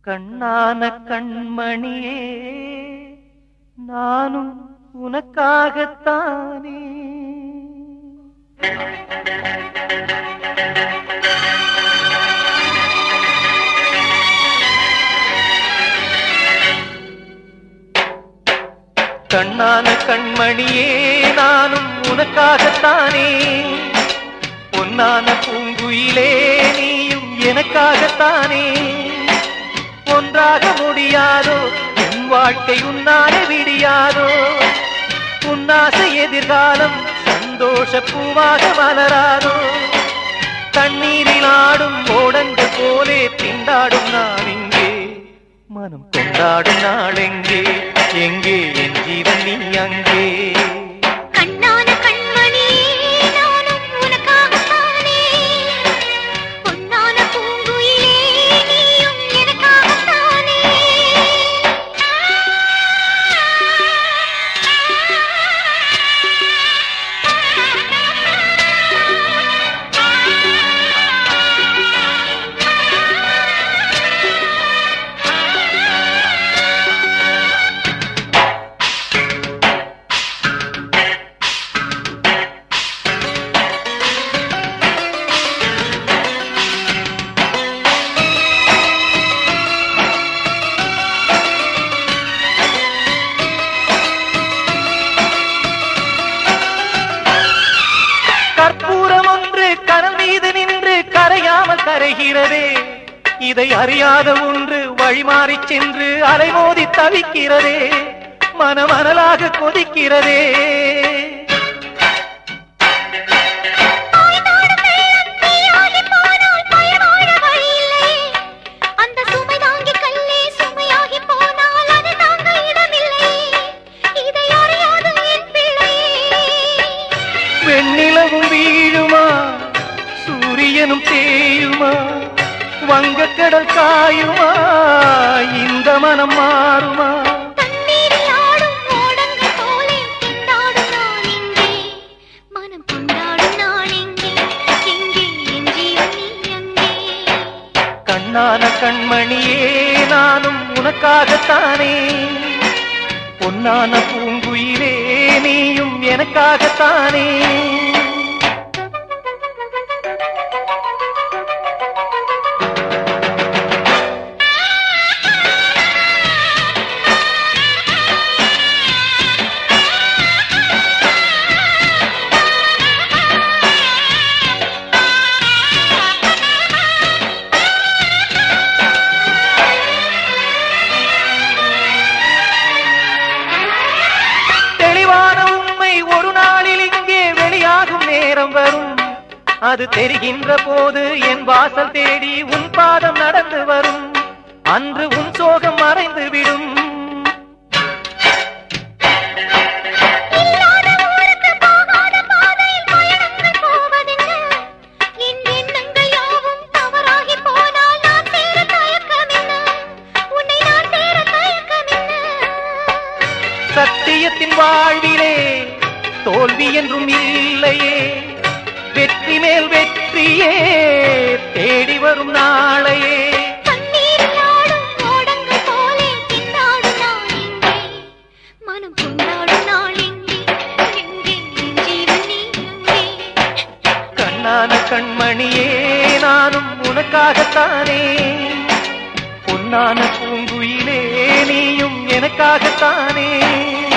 கண்ணான கண்மணியே நானும் உனக்காகத்தானே கண்ணான கண்மணியே நானும் உனக்காகத்தானே பொன்னான பூங்குயிலே நீயும் எனக்காகத்தானே ஒன்றாக முடியாதோ என் வாழ்க்கை உன்னாலே விடியாதோ உன்னாசை எதிர்காலம் சந்தோஷ பூவாக மலராதோ தண்ணீரில் ஆடும் ஓடங்கள் போலே திண்டாடும் நான் இங்கே மனம் கொண்டாடும் நாள் எங்கே எங்கே என் ஜீவன் நீ அங்கே கண்ணான கண்மணியே நானும் உனக்காகத்தானே பொன்னான பூங்குயிலே நீயும் எனக்காகத்தானே கற்பூரம் ஒன்று கடல் மீது நின்று கரையாமல் கரைகிறதே இதை அறியாத ஒன்று வழிமாறிச் சென்று அலைமோதி தவிக்கிறதே மனமனலாக கொதிக்கிறதே தாய்நாடு மேளம் தீயாகி போனால் பயனாட வழியில்லை. அந்த சுமை தாங்கி கல்லே சுமையாகி போனால் அது தாங்க இடமில்லை. இதை அறியாத என் பிள்ளையே. வெண்ணிலவும் வீழுமா சூரியனும் தேயுமா வங்கக்கடல் காயுமா இந்த மனம் மாறுமா தண்ணீரில் ஆடும் ஓடங்கள் போலே திண்டாடும் நான் இங்கே. மனம் கொண்டாடும் நான் இங்கே. எங்கே என் ஜீவன் நீ அங்கே. கண்ணான கண்மணியே நானும் உனக்காகத்தானே பொன்னான பூங்குயிலே நீயும் எனக்காகத்தானே தெளிவான உண்மை ஒரு நாளில் இங்கே வெளியாகும் நேரம் வரும் அது தெரிகின்ற போது என் வாசல் தேடி உன் பாதம் நடந்து வரும் அன்று உன் சோகம் மறைந்து விடும் இல்லாத ஊருக்கு போகாத பாதையில் பயணங்கள் போவதென்ன? என் எண்ணங்கள் யாவும் தவறாகி போனால் நான் சேர தயக்கமென்ன? உன்னை நான் சேர தயக்கமென்ன? சத்தியத்தின் வாழ்விலே தோல்வி என்றும் இல்லையே வெற்றி மேல் வெற்றியே தேடி வரும் நாளையே தண்ணீரில் ஆடும் ஓடங்கள் போலே திண்டாடும் நான் இங்கே. மனம் கொண்டாடும் நாள் எங்கே? எங்கே என் ஜீவன் நீ அங்கே? கண்ணான கண்மணியே நானும் உனக்காகத்தானே பொன்னான பூங்குயிலே நீயும் எனக்காகத்தானே